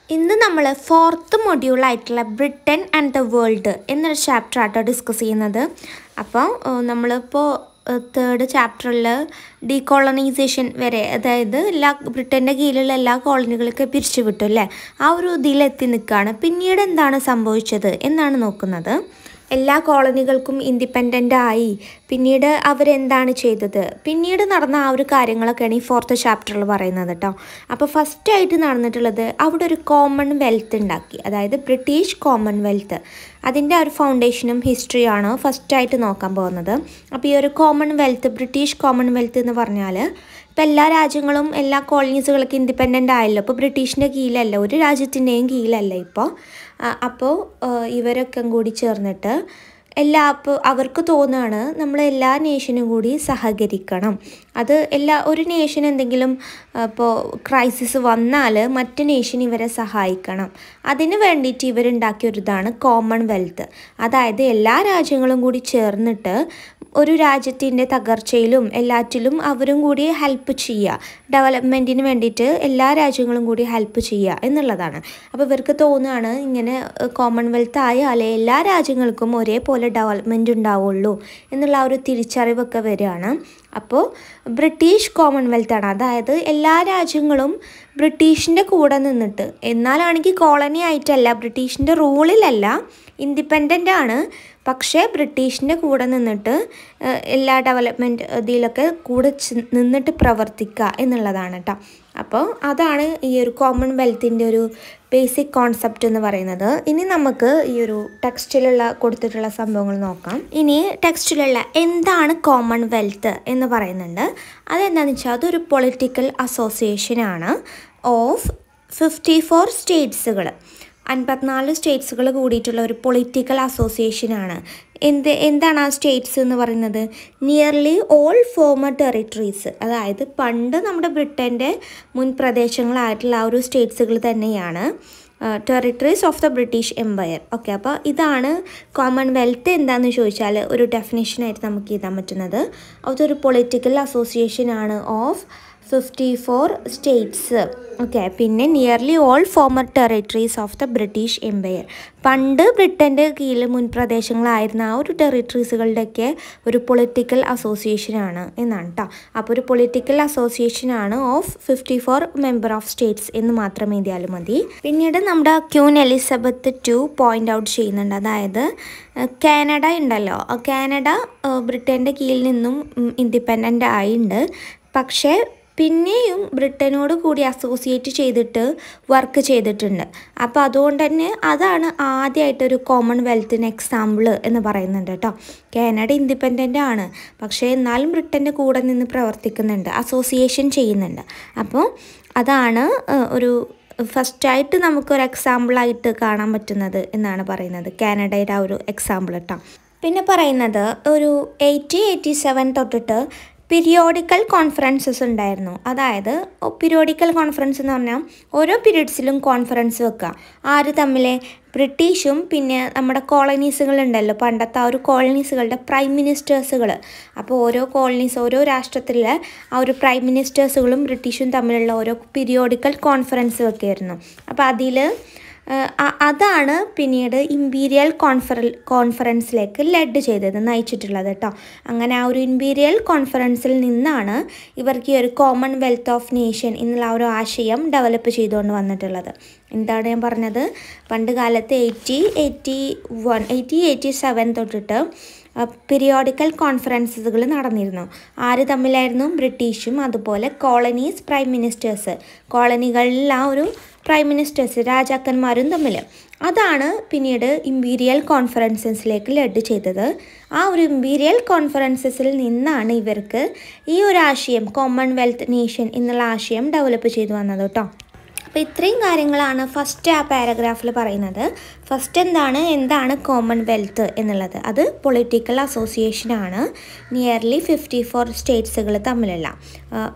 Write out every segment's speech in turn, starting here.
ഇന്ന് നമ്മൾ ഫോർത്ത് മൊഡ്യൂളായിട്ടുള്ള ബ്രിട്ടൻ ആൻഡ് ദ വേൾഡ് എന്നൊരു ചാപ്റ്റർ ആട്ടോ ഡിസ്കസ് ചെയ്യുന്നത് അപ്പോൾ നമ്മളിപ്പോൾ തേർഡ് ചാപ്റ്ററിൽ ഡീകോളനൈസേഷൻ വരെ അതായത് എല്ലാ ബ്രിട്ടൻ്റെ കീഴിലുള്ള എല്ലാ കോളനികളൊക്കെ പിരിച്ചു വിട്ടു അല്ലേ ആ ഒരു ഇതിലെത്തി നിൽക്കുകയാണ് പിന്നീട് എന്താണ് സംഭവിച്ചത് എന്നാണ് നോക്കുന്നത് എല്ലാ കോളനികൾക്കും ഇൻഡിപെൻഡൻ്റ് ആയി പിന്നീട് അവരെന്താണ് ചെയ്തത് പിന്നീട് നടന്ന ആ ഒരു കാര്യങ്ങളൊക്കെയാണ് ഈ ഫോർത്ത് ചാപ്റ്ററിൽ പറയുന്നത് കേട്ടോ അപ്പോൾ ഫസ്റ്റായിട്ട് നടന്നിട്ടുള്ളത് അവിടെ ഒരു കോമൺ വെൽത്ത് ഉണ്ടാക്കി അതായത് ബ്രിട്ടീഷ് കോമൺ വെൽത്ത് അതിൻ്റെ ഒരു ഫൗണ്ടേഷനും ഹിസ്റ്ററിയാണ് ഫസ്റ്റായിട്ട് നോക്കാൻ പോകുന്നത് അപ്പോൾ ഈ ഒരു Commonwealth British Commonwealth എന്ന് പറഞ്ഞാൽ ഇപ്പോൾ എല്ലാ രാജ്യങ്ങളും എല്ലാ കോളനീസുകളൊക്കെ ഇൻഡിപെൻഡൻ്റ് ആയല്ലോ അപ്പോൾ ബ്രിട്ടീഷിൻ്റെ കീഴിലല്ല ഒരു രാജ്യത്തിൻ്റെയും കീഴിലല്ല ഇപ്പോൾ അപ്പോൾ ഇവരൊക്കെ കൂടി ചേർന്നിട്ട് എല്ലാ അപ്പോൾ അവർക്ക് തോന്നുകയാണ് നമ്മൾ എല്ലാ നേഷനും കൂടി സഹകരിക്കണം അത് എല്ലാ ഒരു നേഷൻ എന്തെങ്കിലും ഇപ്പോൾ ക്രൈസിസ് വന്നാൽ മറ്റ് നേഷൻ ഇവരെ സഹായിക്കണം അതിന് വേണ്ടിയിട്ട് ഇവരുണ്ടാക്കിയ ഒരു ഇതാണ് കോമൺവെൽത്ത് അതായത് എല്ലാ രാജ്യങ്ങളും കൂടി ചേർന്നിട്ട് ഒരു രാജ്യത്തിൻ്റെ തകർച്ചയിലും എല്ലാറ്റിലും അവരും കൂടി ഹെൽപ്പ് ചെയ്യുക ഡെവലപ്മെൻറ്റിന് വേണ്ടിയിട്ട് എല്ലാ രാജ്യങ്ങളും കൂടി ഹെൽപ്പ് ചെയ്യുക എന്നുള്ളതാണ് അപ്പോൾ ഇവർക്ക് തോന്നുകയാണ് ഇങ്ങനെ കോമൺവെൽത്ത് ആയാലേ എല്ലാ രാജ്യങ്ങൾക്കും ഒരേപോലെ ഡെവലപ്മെൻറ്റ് ഉണ്ടാവുള്ളൂ എന്നുള്ള ആ ഒരു തിരിച്ചറിവൊക്കെ വരികയാണ് അപ്പോൾ ബ്രിട്ടീഷ് കോമൺവെൽത്ത് ആണ് അതായത് എല്ലാ രാജ്യങ്ങളും ബ്രിട്ടീഷിൻ്റെ കൂടെ നിന്നിട്ട് എന്നാലാണെങ്കിൽ കോളനി ആയിട്ടല്ല ബ്രിട്ടീഷിൻ്റെ റൂളിലല്ല ഇൻഡിപെൻഡൻ്റ് ആണ് പക്ഷേ ബ്രിട്ടീഷിൻ്റെ കൂടെ നിന്നിട്ട് എല്ലാ ഡെവലപ്മെൻറ്റ് ഇതിലൊക്കെ കൂടെ നിന്നിട്ട് പ്രവർത്തിക്കുക എന്നുള്ളതാണ് കേട്ടോ അപ്പോൾ അതാണ് ഈ ഒരു കോമൺവെൽത്തിൻ്റെ ഒരു ബേസിക് കോൺസെപ്റ്റ് എന്ന് പറയുന്നത് ഇനി നമുക്ക് ഈ ഒരു ടെക്സ്റ്റിലുള്ള കൊടുത്തിട്ടുള്ള സംഭവങ്ങൾ നോക്കാം ഇനി ടെക്സ്റ്റിലുള്ള എന്താണ് കോമൺവെൽത്ത് എന്ന് പറയുന്നുണ്ട് അതെന്താണെന്ന് വെച്ചാൽ അതൊരു പൊളിറ്റിക്കൽ അസോസിയേഷനാണ് ഓഫ് ഫിഫ്റ്റി ഫോർ സ്റ്റേറ്റ്സുകൾ അൻപത്തിനാല് സ്റ്റേറ്റ്സുകൾ കൂടിയിട്ടുള്ള ഒരു പൊളിറ്റിക്കൽ അസോസിയേഷനാണ് എന്ത് എന്താണ് ആ സ്റ്റേറ്റ്സ് എന്ന് പറയുന്നത് നിയർലി ഓൾ ഫോമർ ടെറിട്ടറീസ് അതായത് പണ്ട് നമ്മുടെ ബ്രിട്ടൻ്റെ മുൻ പ്രദേശങ്ങളായിട്ടുള്ള ആ ഒരു സ്റ്റേറ്റ്സുകൾ തന്നെയാണ് territories of the British empire okay അപ്പോൾ ഇതാണ് കോമൺവെൽത്ത് എന്താണെന്ന് ചോദിച്ചാൽ ഒരു ഡെഫിനേഷനായിട്ട് നമുക്ക് എഴുതാൻ പറ്റുന്നത് അതൊരു പൊളിറ്റിക്കൽ അസോസിയേഷനാണ് of fifty four states okay പിന്നെ nearly all former territories of the British empire പണ്ട് ബ്രിട്ടൻ്റെ കീഴിൽ മുൻ പ്രദേശങ്ങളായിരുന്ന ആ ഒരു ടെറിട്ടറീസുകളുടെയൊക്കെ ഒരു പൊളിറ്റിക്കൽ അസോസിയേഷനാണ് എന്നാണ് കേട്ടോ അപ്പോൾ ഒരു പൊളിറ്റിക്കൽ അസോസിയേഷനാണ് of fifty four member of states എന്ന് മാത്രം എഴുതിയാലും മതി പിന്നീട് നമ്മുടെ queen Elizabeth two point out ചെയ്യുന്നുണ്ട് അതായത് കാനഡ ഉണ്ടല്ലോ കാനഡ ബ്രിട്ടൻ്റെ കീഴിൽ നിന്നും ഇൻഡിപെൻഡൻ്റ് ആയിട്ടുണ്ട് പക്ഷേ പിന്നെയും ബ്രിട്ടനോട് കൂടി അസോസിയേറ്റ് ചെയ്തിട്ട് വർക്ക് ചെയ്തിട്ടുണ്ട് അപ്പോൾ അതുകൊണ്ട് തന്നെ അതാണ് ആദ്യമായിട്ടൊരു കോമൺവെൽത്തിന് എക്സാമ്പിൾ എന്ന് പറയുന്നുണ്ട് കേട്ടോ കാനഡ ഇൻഡിപെൻഡൻ്റ് ആണ് പക്ഷേ എന്നാലും ബ്രിട്ടൻ്റെ കൂടെ നിന്ന് പ്രവർത്തിക്കുന്നുണ്ട് അസോസിയേഷൻ ചെയ്യുന്നുണ്ട് അപ്പോൾ അതാണ് ഒരു ഫസ്റ്റായിട്ട് നമുക്കൊരു എക്സാമ്പിളായിട്ട് കാണാൻ പറ്റുന്നത് എന്നാണ് പറയുന്നത് കാനഡയുടെ ആ ഒരു എക്സാമ്പിൾ കേട്ടോ പിന്നെ പറയുന്നത് ഒരു എയ്റ്റി എയ്റ്റി സെവൻ തൊട്ടിട്ട് പീരിയോഡിക്കൽ കോൺഫറൻസസ് ഉണ്ടായിരുന്നു അതായത് പീരിയോഡിക്കൽ കോൺഫറൻസ് എന്ന് പറഞ്ഞാൽ ഓരോ പീരീഡ്സിലും കോൺഫറൻസ് വെക്കുക ആര് തമ്മിലെ ബ്രിട്ടീഷും പിന്നെ നമ്മുടെ കോളനീസുകളുണ്ടല്ലോ പണ്ടത്തെ ആ ഒരു കോളനീസുകളുടെ പ്രൈം മിനിസ്റ്റേഴ്സുകൾ അപ്പോൾ ഓരോ കോളനീസ് ഓരോ രാഷ്ട്രത്തിലെ ആ ഒരു പ്രൈം മിനിസ്റ്റേഴ്സുകളും ബ്രിട്ടീഷും തമ്മിലുള്ള ഓരോ പീരിയോഡിക്കൽ കോൺഫറൻസ് വെക്കുകയായിരുന്നു അപ്പോൾ അതിൽ അതാണ് പിന്നീട് ഇമ്പീരിയൽ കോൺഫറ കോൺഫറൻസിലേക്ക് ലെഡ് ചെയ്തത് നയിച്ചിട്ടുള്ളത് കേട്ടോ അങ്ങനെ ആ ഒരു ഇമ്പീരിയൽ കോൺഫറൻസിൽ നിന്നാണ് ഇവർക്ക് ഈ ഒരു കോമൺവെൽത്ത് ഓഫ് നേഷൻ എന്നുള്ള ആ ഒരു ആശയം ഡെവലപ്പ് ചെയ്തുകൊണ്ട് വന്നിട്ടുള്ളത് എന്താണ് ഞാൻ പറഞ്ഞത് പണ്ട് കാലത്ത് eighty eighty one eighty eighty seven തൊട്ടിട്ട് പീരിയോഡിക്കൽ കോൺഫറൻസുകൾ നടന്നിരുന്നു ആര് തമ്മിലായിരുന്നു ബ്രിട്ടീഷും അതുപോലെ കോളനീസ് പ്രൈം മിനിസ്റ്റേഴ്സ് കോളനികളിൽ ആ ഒരു പ്രൈം മിനിസ്റ്റേഴ്സ് രാജാക്കന്മാരും തമ്മിൽ അതാണ് പിന്നീട് ഇമ്പീരിയൽ കോൺഫറൻസസിലേക്ക് ലെഡ് ചെയ്തത് ആ ഒരു ഇമ്പീരിയൽ കോൺഫറൻസസിൽ നിന്നാണ് ഇവർക്ക് ഈ ഒരു ആശയം കോമൺവെൽത്ത് നേഷൻ എന്നുള്ള ആശയം ഡെവലപ്പ് ചെയ്തു വന്നത് കേട്ടോ അപ്പോൾ ഇത്രയും കാര്യങ്ങളാണ് ഫസ്റ്റ് ആ പാരഗ്രാഫിൽ പറയുന്നത് ഫസ്റ്റ് എന്താണ് എന്താണ് കോമൺവെൽത്ത് എന്നുള്ളത് അത് പൊളിറ്റിക്കൽ അസോസിയേഷനാണ് നിയർലി ഫിഫ്റ്റി ഫോർ സ്റ്റേറ്റ്സുകൾ തമ്മിലുള്ള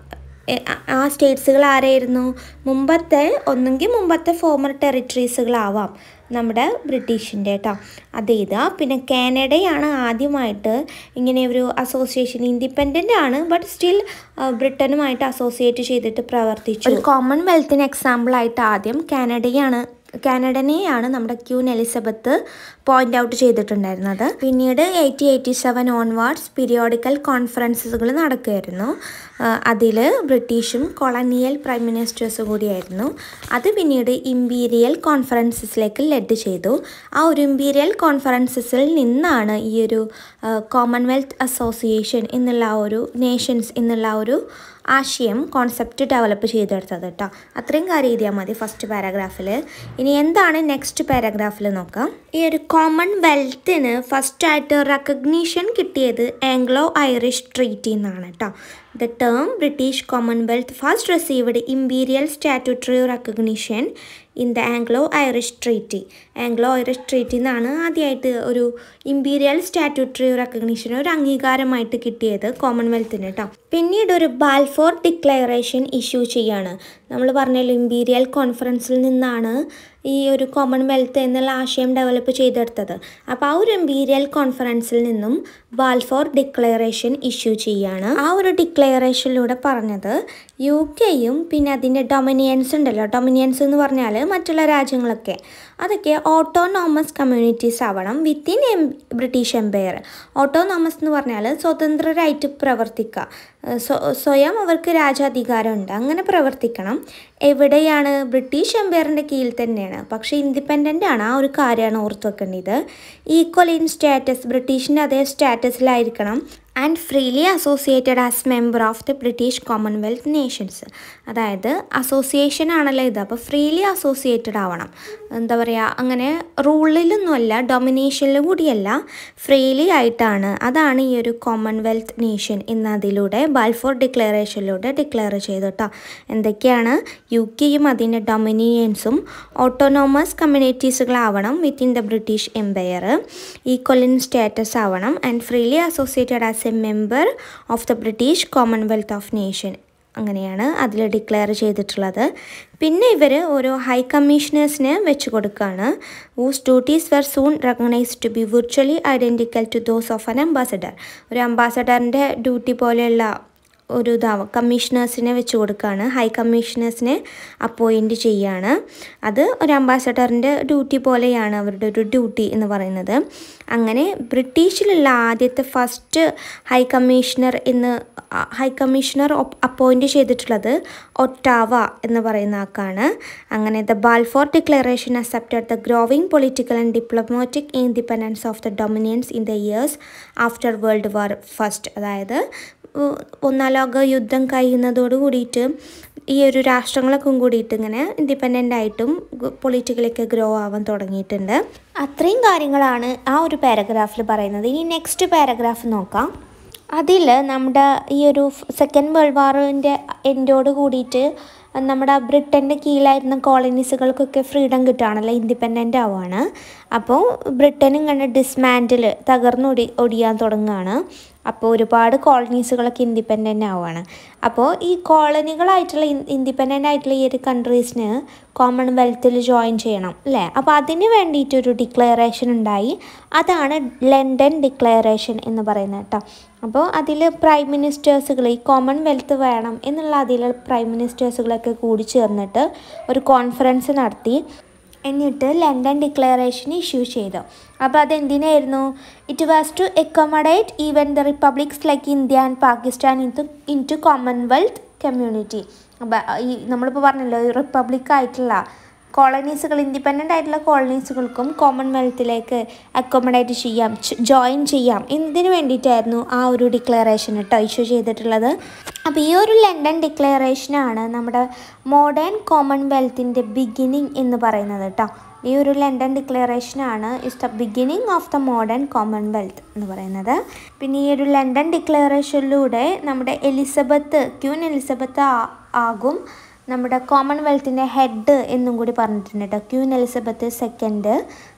എ- ആ- ആ സ്റ്റേറ്റ്സുകൾ ആരായിരുന്നു മുമ്പത്തെ ഒന്നെങ്കിൽ മുമ്പത്തെ ഫോമർ ടെറിട്ടറീസുകളാവാം നമ്മുടെ ബ്രിട്ടീഷിൻ്റെ കേട്ടോ അതേതാ പിന്നെ കാനഡയാണ് ആദ്യമായിട്ട് ഇങ്ങനെ ഒരു അസോസിയേഷൻ ഇൻഡിപെൻഡൻ്റ് ആണ് ബട്ട് സ്റ്റിൽ ബ്രിട്ടനുമായിട്ട് അസോസിയേറ്റ് ചെയ്തിട്ട് പ്രവർത്തിച്ചു ഒരു കോമൺവെൽത്തിന് എക്സാമ്പിളായിട്ട് ആദ്യം കാനഡയാണ് കാനഡനെയാണ് നമ്മുടെ ക്യൂൻ എലിസബത്ത് പോയിന്റ് ഔട്ട് ചെയ്തിട്ടുണ്ടായിരുന്നത് പിന്നീട് eighty eighty seven onwards periodical കോൺഫറൻസുകൾ നടക്കുമായിരുന്നു അതിൽ ബ്രിട്ടീഷും കൊളനിയൽ പ്രൈം മിനിസ്റ്റേഴ്സും കൂടിയായിരുന്നു അത് പിന്നീട് ഇമ്പീരിയൽ കോൺഫറൻസസിലേക്ക് ലെഡ് ചെയ്തു ആ ഒരു ഇമ്പീരിയൽ കോൺഫറൻസസിൽ നിന്നാണ് ഈ ഒരു കോമൺവെൽത്ത് അസോസിയേഷൻ എന്നുള്ള ആ ഒരു നേഷൻസ് എന്നുള്ള ആ ഒരു ആശയം കോൺസെപ്റ്റ് ഡെവലപ്പ് ചെയ്തെടുത്തത് കേട്ടോ അത്രയും കാര്യം എഴുതിയാൽ മതി ഫസ്റ്റ് പാരാഗ്രാഫിൽ ഇനി എന്താണ് നെക്സ്റ്റ് പാരാഗ്രാഫിൽ നോക്കാം ഈ ഒരു കോമൺവെൽത്തിന് ഫസ്റ്റായിട്ട് റെക്കഗ്നീഷൻ കിട്ടിയത് ആംഗ്ലോ ഐറിഷ് ട്രീറ്റി എന്നാണ് കേട്ടോ the term British Commonwealth first received imperial statutory recognition in the Anglo Irish treaty Anglo Irish treaty എന്നാണ് ആദ്യമായിട്ട് ഒരു ഇമ്പീരിയൽ സ്റ്റാറ്റുട്ടറി റെക്കഗ്നീഷൻ ഒരു അംഗീകാരമായിട്ട് കിട്ടിയത് കോമൺവെൽത്തിന് കേട്ടോ പിന്നീട് ഒരു ബാൽഫോർ ഡിക്ലറേഷൻ ഇഷ്യൂ ചെയ്യാണ് നമ്മൾ പറഞ്ഞല്ലോ ഇമ്പീരിയൽ കോൺഫറൻസിൽ നിന്നാണ് ഈ ഒരു കോമൺവെൽത്ത് എന്നുള്ള ആശയം ഡെവലപ്പ് ചെയ്തെടുത്തത് അപ്പോൾ ആ ഒരു ഇമ്പീരിയൽ കോൺഫറൻസിൽ നിന്നും ബാൽഫോർ ഡിക്ലറേഷൻ ഇഷ്യൂ ചെയ്യാണ് ആ ഒരു ഡിക്ലറേഷനിലൂടെ പറഞ്ഞത് യു കെയും പിന്നെ അതിൻ്റെ ഡൊമിനിയൻസ് ഉണ്ടല്ലോ ഡൊമിനിയൻസ് എന്ന് പറഞ്ഞാൽ മറ്റുള്ള രാജ്യങ്ങളൊക്കെ അതൊക്കെ ഓട്ടോണോമസ് കമ്മ്യൂണിറ്റീസ് ആവണം within um British empire autonomous എന്ന് പറഞ്ഞാൽ സ്വതന്ത്രരായിട്ട് പ്രവർത്തിക്കുക ഏഹ് സ്വ- സ്വയം അവർക്ക് രാജാധികാരമുണ്ട് അങ്ങനെ പ്രവർത്തിക്കണം എവിടെയാണ് ബ്രിട്ടീഷ് എംപയറിൻ്റെ കീഴിൽ തന്നെയാണ് പക്ഷേ ഇൻഡിപെൻഡൻ്റ് ആണ് ആ ഒരു കാര്യമാണ് ഓർത്ത് വെക്കേണ്ടത് ഈക്വൽ ഇൻ സ്റ്റാറ്റസ് ബ്രിട്ടീഷിൻ്റെ അതേ സ്റ്റാറ്റസിലായിരിക്കണം and freely associated as member of the British Commonwealth nations അതായത് അസോസിയേഷൻ ആണല്ലോ ഇത് അപ്പോൾ ഫ്രീലി അസോസിയേറ്റഡ് ആവണം എന്താ പറയുക അങ്ങനെ റൂളിലൊന്നുമല്ല ഡൊമിനേഷനിലും കൂടിയല്ല ഫ്രീലി ആയിട്ടാണ് അതാണ് ഈ ഒരു കോമൺവെൽത്ത് നേഷൻ എന്നതിലൂടെ ബാൽഫോർ ഡിക്ലറേഷനിലൂടെ ഡിക്ലെയർ ചെയ്തു കേട്ടോ എന്തൊക്കെയാണ് യു കെയും അതിൻ്റെ ഡൊമിനിയൻസും ഓട്ടോണോമസ് കമ്മ്യൂണിറ്റീസുകളാവണം within the British empire equal in status ആവണം and freely associated as a member of the British Commonwealth of nation അങ്ങനെയാണ് അതിൽ ഡിക്ലെയർ ചെയ്തിട്ടുള്ളത് പിന്നെ ഇവർ ഓരോ ഹൈ കമ്മീഷണേഴ്സിന് വെച്ച് കൊടുക്കുകയാണ് whose duties were soon recognise to be virtually identical to those of an ambassador ഒരു അംബാസഡറിൻ്റെ ഡ്യൂട്ടി പോലെയുള്ള ഒരു ഇതാവും കമ്മീഷണേഴ്സിനെ വെച്ച് കൊടുക്കുകയാണ് ഹൈ കമ്മീഷണേഴ്സിനെ അപ്പോയിൻറ്റ് ചെയ്യുകയാണ് അത് ഒരു അംബാസഡറിൻ്റെ ഡ്യൂട്ടി പോലെയാണ് അവരുടെ ഒരു ഡ്യൂട്ടി എന്ന് പറയുന്നത് അങ്ങനെ ബ്രിട്ടീഷിലുള്ള ആദ്യത്തെ ഫസ്റ്റ് ഹൈ കമ്മീഷണർ എന്ന് ഹൈ കമ്മീഷണർ അപ്പോയിൻറ്റ് ചെയ്തിട്ടുള്ളത് ഒട്ടാവ എന്ന് പറയുന്ന ആൾക്കാണ് അങ്ങനെ the Balfour declaration accepted the growing political and diplomatic independence of the dominions in the years after world war first അതായത് ഉ- ഒന്നാം ലോക യുദ്ധം കഴിയുന്നതോട് കൂടിയിട്ട് ഈ ഒരു രാഷ്ട്രങ്ങളൊക്കെ കൂടിയിട്ട് ഇങ്ങനെ ഇൻഡിപെൻഡൻ്റ് ആയിട്ടും പൊളിറ്റിക്കലൊക്കെ ഗ്രോ ആവാൻ തുടങ്ങിയിട്ടുണ്ട് അത്രയും കാര്യങ്ങളാണ് ആ ഒരു പാരഗ്രാഫിൽ പറയുന്നത് ഇനി നെക്സ്റ്റ് പാരഗ്രാഫ് നോക്കാം അതിൽ നമ്മുടെ ഈ ഒരു സെക്കൻഡ് വേൾഡ് വാറിൻ്റെ എൻഡോട് കൂടിയിട്ട് നമ്മുടെ ബ്രിട്ടൻ്റെ കീഴിലായിരുന്ന കോളനീസുകൾക്കൊക്കെ ഫ്രീഡം കിട്ടുകയാണല്ലോ ഇൻഡിപെൻഡൻ്റ് ആവുകയാണ് അപ്പോൾ ബ്രിട്ടൻ ഇങ്ങനെ ഡിസ്മാൻഡിൽ തകർന്നൊടി ഒടിയാൻ തുടങ്ങുകയാണ് അപ്പോൾ ഒരുപാട് കോളനീസുകളൊക്കെ ഇൻഡിപെൻഡൻ്റ് ആവുകയാണ് അപ്പോൾ ഈ കോളനികളായിട്ടുള്ള ഇൻഡിപെൻഡൻ്റ് ആയിട്ടുള്ള ഈ ഒരു കൺട്രീസിന് കോമൺവെൽത്തിൽ ജോയിൻ ചെയ്യണം അല്ലേ അപ്പോൾ അതിന് വേണ്ടിയിട്ടൊരു ഡിക്ലറേഷൻ ഉണ്ടായി അതാണ് ലണ്ടൻ ഡിക്ലറേഷൻ എന്ന് പറയുന്നത് കേട്ടോ അപ്പോൾ അതിൽ പ്രൈം മിനിസ്റ്റേഴ്സുകൾ ഈ കോമൺവെൽത്ത് വേണം എന്നുള്ള അതിൽ പ്രൈം മിനിസ്റ്റേഴ്സുകളൊക്കെ കൂടി ചേർന്നിട്ട് ഒരു കോൺഫറൻസ് നടത്തി എന്നിട്ട് ലണ്ടൻ ഡിക്ലറേഷൻ ഇഷ്യൂ ചെയ്തു അപ്പോൾ അതെന്തിനായിരുന്നു it was to accommodate even the republics like India and Pakistan in in to Commonwealth community അപ്പോൾ ഈ നമ്മളിപ്പോൾ പറഞ്ഞല്ലോ ഈ റിപ്പബ്ലിക് ആയിട്ടുള്ള കോളനീസുകൾ ഇൻഡിപെൻഡൻ്റ് ആയിട്ടുള്ള കോളനീസുകൾക്കും കോമൺവെൽത്തിലേക്ക് അക്കോമഡേറ്റ് ചെയ്യാം ജോയിൻ ചെയ്യാം എന്നതിന് വേണ്ടിയിട്ടായിരുന്നു ആ ഒരു ഡിക്ലറേഷൻ കേട്ടോ ഇഷ്യൂ ചെയ്തിട്ടുള്ളത് അപ്പോൾ ഈ ഒരു ലണ്ടൻ ഡിക്ലറേഷനാണ് നമ്മുടെ മോഡേൺ കോമൺവെൽത്തിൻ്റെ ബിഗിനിങ് എന്ന് പറയുന്നത് കേട്ടോ ഈ ഒരു ലണ്ടൻ ഡിക്ലറേഷനാണ് is the beginning of the modern Commonwealth എന്ന് പറയുന്നത് പിന്നെ ഈ ഒരു ലണ്ടൻ ഡിക്ലറേഷനിലൂടെ നമ്മുടെ എലിസബത്ത് ക്യൂൻ എലിസബത്ത് ആ- ആകും നമ്മുടെ കോമൺവെൽത്തിൻ്റെ ഹെഡ് എന്നും കൂടി പറഞ്ഞിട്ടുണ്ട് കേട്ടോ ക്യൂൻ എലിസബത്ത് സെക്കൻഡ്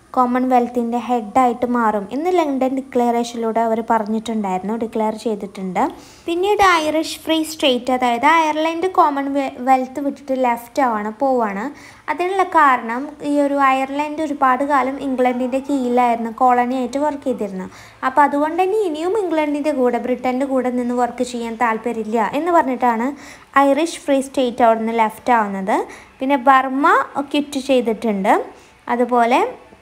കോമൺവെൽത്തിൻ്റെ ഹെഡായിട്ട് മാറും എന്ന് ലണ്ടൻ ഡിക്ലറേഷനിലൂടെ അവർ പറഞ്ഞിട്ടുണ്ടായിരുന്നു ഡിക്ലെയർ ചെയ്തിട്ടുണ്ട് പിന്നീട് ഐറിഷ് ഫ്രീ സ്റ്റേറ്റ് അതായത് അയർലൻഡ് കോമൺവെൽത്ത് വിട്ടിട്ട് ലെഫ്റ്റ് ആണ് പോവാണ് അതിനുള്ള കാരണം ഈ ഒരു അയർലൻഡ് ഒരുപാട് കാലം ഇംഗ്ലണ്ടിൻ്റെ കീഴിലായിരുന്നു കോളനി ആയിട്ട് വർക്ക് ചെയ്തിരുന്നത് അപ്പോൾ അതുകൊണ്ട് തന്നെ ഇനിയും ഇംഗ്ലണ്ടിൻ്റെ കൂടെ ബ്രിട്ടൻ്റെ കൂടെ നിന്ന് വർക്ക് ചെയ്യാൻ താല്പര്യമില്ല എന്ന് പറഞ്ഞിട്ടാണ് ഐറിഷ് ഫ്രീ സ്റ്റേറ്റ് അവിടെ നിന്ന് ലെഫ്റ്റ് ആവുന്നത് പിന്നെ ബർമ്മ ക്വിറ്റ് ചെയ്തിട്ടുണ്ട് അതുപോലെ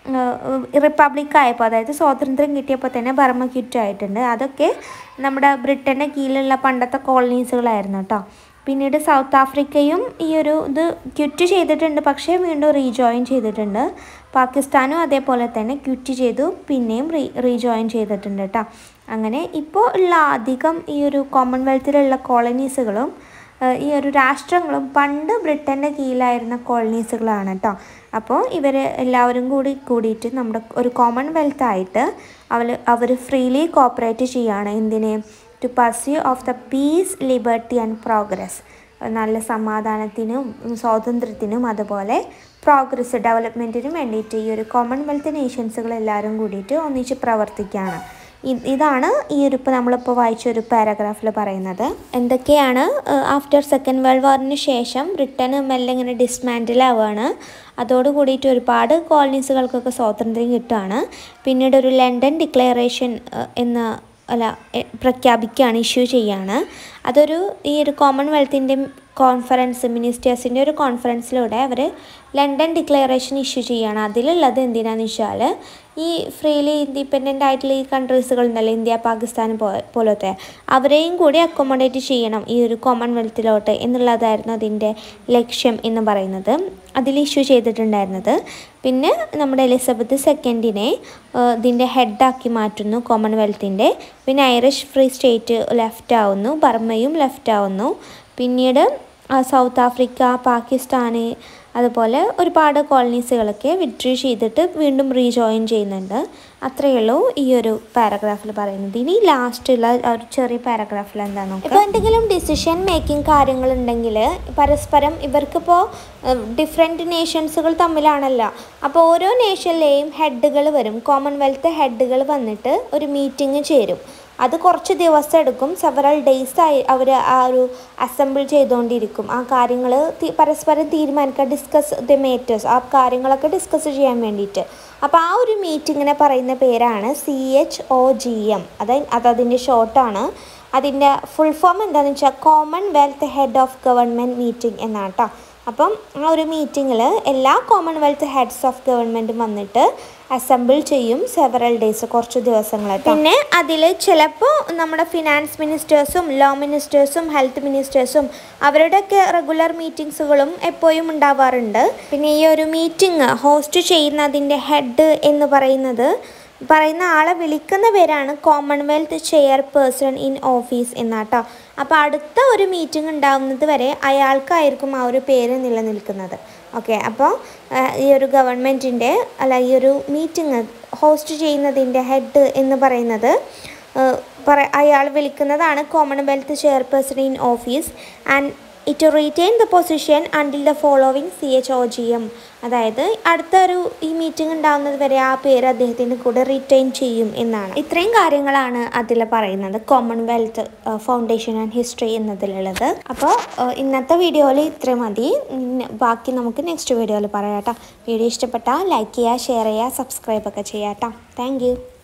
റിപ്പബ്ലിക് ആയപ്പോൾ അതായത് സ്വാതന്ത്ര്യം കിട്ടിയപ്പോൾ തന്നെ ബർമ്മ ക്വിറ്റ് ആയിട്ടുണ്ട് അതൊക്കെ നമ്മുടെ ബ്രിട്ടൻ്റെ കീഴിലുള്ള പണ്ടത്തെ കോളനീസുകളായിരുന്നു കേട്ടോ പിന്നീട് സൗത്ത് ആഫ്രിക്കയും ഈ ഒരു ഇത് ക്വിറ്റ് ചെയ്തിട്ടുണ്ട് പക്ഷേ വീണ്ടും റീജോയിൻ ചെയ്തിട്ടുണ്ട് പാകിസ്ഥാനും അതേപോലെ തന്നെ ക്വിറ്റ് ചെയ്തു പിന്നെയും റീ റീജോയിൻ ചെയ്തിട്ടുണ്ട് കേട്ടോ അങ്ങനെ ഇപ്പോൾ ഉള്ള അധികം ഈ ഒരു കോമൺവെൽത്തിലുള്ള കോളനീസുകളും ഏഹ് ഈ ഒരു രാഷ്ട്രങ്ങളും പണ്ട് ബ്രിട്ടൻ്റെ കീഴിലായിരുന്ന കോളനീസുകളാണ് കേട്ടോ അപ്പോൾ ഇവർ എല്ലാവരും കൂടി കൂടിയിട്ട് നമ്മുടെ ഒരു കോമൺവെൽത്ത് ആയിട്ട് അവർ അവർ ഫ്രീലി കോപ്പറേറ്റ് ചെയ്യുകയാണ് എന്തിന് to pursue of the peace liberty and progress നല്ല സമാധാനത്തിനും സ്വാതന്ത്ര്യത്തിനും അതുപോലെ പ്രോഗ്രസ് ഡെവലപ്മെൻറ്റിനും വേണ്ടിയിട്ട് ഈ ഒരു കോമൺവെൽത്ത് നേഷൻസുകൾ എല്ലാവരും കൂടിയിട്ട് ഒന്നിച്ച് പ്രവർത്തിക്കുകയാണ് ഇ- ഇതാണ് ഈ ഒരു ഇപ്പോൾ നമ്മളിപ്പോൾ വായിച്ച ഒരു പാരഗ്രാഫിൽ പറയുന്നത് എന്തൊക്കെയാണ് ആഫ്റ്റർ സെക്കൻഡ് വേൾഡ് വാറിന് ശേഷം ബ്രിട്ടൻ മെല്ലെ ഇങ്ങനെ ഡിസ്മാൻഡിൽ ആവുകയാണ് അതോട് കൂടിയിട്ട് ഒരുപാട് കോളനീസുകൾക്കൊക്കെ സ്വാതന്ത്ര്യം കിട്ടുകയാണ് പിന്നീട് ഒരു ലണ്ടൻ ഡിക്ലറേഷൻ എന്ന അല്ല എ- പ്രഖ്യാപിക്കുകയാണ് ഇഷ്യൂ ചെയ്യുകയാണ് അതൊരു ഈ ഒരു കോമൺവെൽത്തിൻ്റെ കോൺഫറൻസ് മിനിസ്റ്റേഴ്സിൻ്റെ ഒരു കോൺഫറൻസിലൂടെ അവർ ലണ്ടൻ ഡിക്ലറേഷൻ ഇഷ്യൂ ചെയ്യുകയാണ് അതിലുള്ളത് എന്തിനാന്ന് വെച്ചാൽ ഈ ഫ്രീലി ഇൻഡിപെൻഡൻ്റ് ആയിട്ടുള്ള ഈ കൺട്രീസുകൾ ഉണ്ടല്ലോ ഇന്ത്യ പാകിസ്ഥാൻ പോ പോലത്തെ അവരെയും കൂടി അക്കോമഡേറ്റ് ചെയ്യണം ഈ ഒരു കോമൺവെൽത്തിലോട്ട് എന്നുള്ളതായിരുന്നു അതിൻ്റെ ലക്ഷ്യം എന്ന് പറയുന്നത് അതിൽ ഇഷ്യൂ ചെയ്തിട്ടുണ്ടായിരുന്നത് പിന്നെ നമ്മുടെ എലിസബത്ത് സെക്കൻഡിനെ ഇതിൻ്റെ ഹെഡാക്കി മാറ്റുന്നു കോമൺവെൽത്തിൻ്റെ പിന്നെ ഐറിഷ് ഫ്രീ സ്റ്റേറ്റ് ലെഫ്റ്റ് ആവുന്നു ബർമ്മയും ലെഫ്റ്റ് ആവുന്നു പിന്നീട് ആ, സൗത്ത് ആഫ്രിക്ക പാകിസ്ഥാന് അതുപോലെ ഒരുപാട് കോളനീസുകളൊക്കെ വിഡ്രൂ ചെയ്തിട്ട് വീണ്ടും റീജോയിൻ ചെയ്യുന്നുണ്ട് അത്രയേ ഉള്ളൂ ഈ ഒരു പാരഗ്രാഫിൽ പറയുന്നത് ഇനി ലാസ്റ്റുള്ള ഒരു ചെറിയ പാരഗ്രാഫിൽ എന്താണ് നോക്കുക ഇപ്പോൾ എന്തെങ്കിലും ഡിസിഷൻ മേക്കിംഗ് കാര്യങ്ങളുണ്ടെങ്കിൽ പരസ്പരം ഇവർക്കിപ്പോൾ ഡിഫറെൻറ്റ് നേഷൻസുകൾ തമ്മിലാണല്ലോ അപ്പോൾ ഓരോ നേഷനിലെയും ഹെഡുകൾ വരും കോമൺവെൽത്ത് ഹെഡുകൾ വന്നിട്ട് ഒരു മീറ്റിംഗ് ചേരും അത് കുറച്ച് ദിവസം എടുക്കും സെവറൽ ഡേയ്സ് ആയി അവർ ആ ഒരു അസംബിൾ ചെയ്തുകൊണ്ടിരിക്കും ആ കാര്യങ്ങൾ പരസ്പരം തീരുമാനിക്കുക ഡിസ്കസ് ദ മേറ്റേഴ്സ് ആ കാര്യങ്ങളൊക്കെ ഡിസ്കസ് ചെയ്യാൻ വേണ്ടിയിട്ട് അപ്പോൾ ആ ഒരു മീറ്റിങ്ങിനെ പറയുന്ന പേരാണ് C H O G M അത് അതതിൻ്റെ ഷോർട്ടാണ് അതിൻ്റെ ഫുൾ ഫോം എന്താണെന്ന് വെച്ചാൽ Commonwealth head of government meeting എന്നാണ് കേട്ടോ അപ്പം ആ ഒരു മീറ്റിങ്ങിൽ എല്ലാ കോമൺവെൽത്ത് ഹെഡ്സ് ഓഫ് ഗവൺമെൻറ്റും വന്നിട്ട് അസംബിൾ ചെയ്യും സെവറൽ ഡേയ്സ് കുറച്ച് ദിവസങ്ങളായിട്ട് പിന്നെ അതിൽ ചിലപ്പോൾ നമ്മുടെ ഫിനാൻസ് മിനിസ്റ്റേഴ്സും ലോ മിനിസ്റ്റേഴ്സും ഹെൽത്ത് മിനിസ്റ്റേഴ്സും അവരുടെയൊക്കെ റെഗുലർ മീറ്റിങ്സുകളും എപ്പോഴും ഉണ്ടാവാറുണ്ട് പിന്നെ ഈ ഒരു മീറ്റിംഗ് ഹോസ്റ്റ് ചെയ്യുന്നതിൻ്റെ ഹെഡ് എന്ന് പറയുന്നത് പറയുന്ന ആളെ വിളിക്കുന്ന പേരാണ് കോമൺവെൽത്ത് ചെയർപേഴ്സൺ ഇൻ ഓഫീസ് എന്നാട്ടോ അപ്പോൾ അടുത്ത ഒരു മീറ്റിംഗ് ഉണ്ടാവുന്നത് വരെ അയാൾക്കായിരിക്കും ആ ഒരു പേര് നിലനിൽക്കുന്നത് ഓക്കെ അപ്പോൾ ഈ ഒരു ഗവൺമെൻറ്റിൻ്റെ അല്ല ഈ ഒരു മീറ്റിംഗ് ഹോസ്റ്റ് ചെയ്യുന്നതിൻ്റെ ഹെഡ് എന്ന് പറയുന്നത് ഏഹ്, പറ അയാൾ വിളിക്കുന്നതാണ് Commonwealth chairperson in office and it retain the position until the following C H O G M അതായത് അടുത്തൊരു ഈ മീറ്റിംഗ് ഉണ്ടാകുന്നത് വരെ ആ പേര് അദ്ദേഹത്തിൻ്റെ കൂടെ റിറ്റെയിൻ ചെയ്യും എന്നാണ് ഇത്രയും കാര്യങ്ങളാണ് അതിൽ പറയുന്നത് കോമൺവെൽത്ത് ഫൗണ്ടേഷൻ ആൻഡ് ഹിസ്റ്ററി എന്നതിലുള്ളത് അപ്പോൾ ഇന്നത്തെ വീഡിയോയിൽ ഇത്രയും മതി ഉം, ബാക്കി നമുക്ക് നെക്സ്റ്റ് വീഡിയോയിൽ പറയാം കേട്ടോ വീഡിയോ ഇഷ്ടപ്പെട്ടാൽ ലൈക്ക് ചെയ്യുക ഷെയർ ചെയ്യുക സബ്സ്ക്രൈബ് ഒക്കെ ചെയ്യാം കേട്ടോ താങ്ക് യു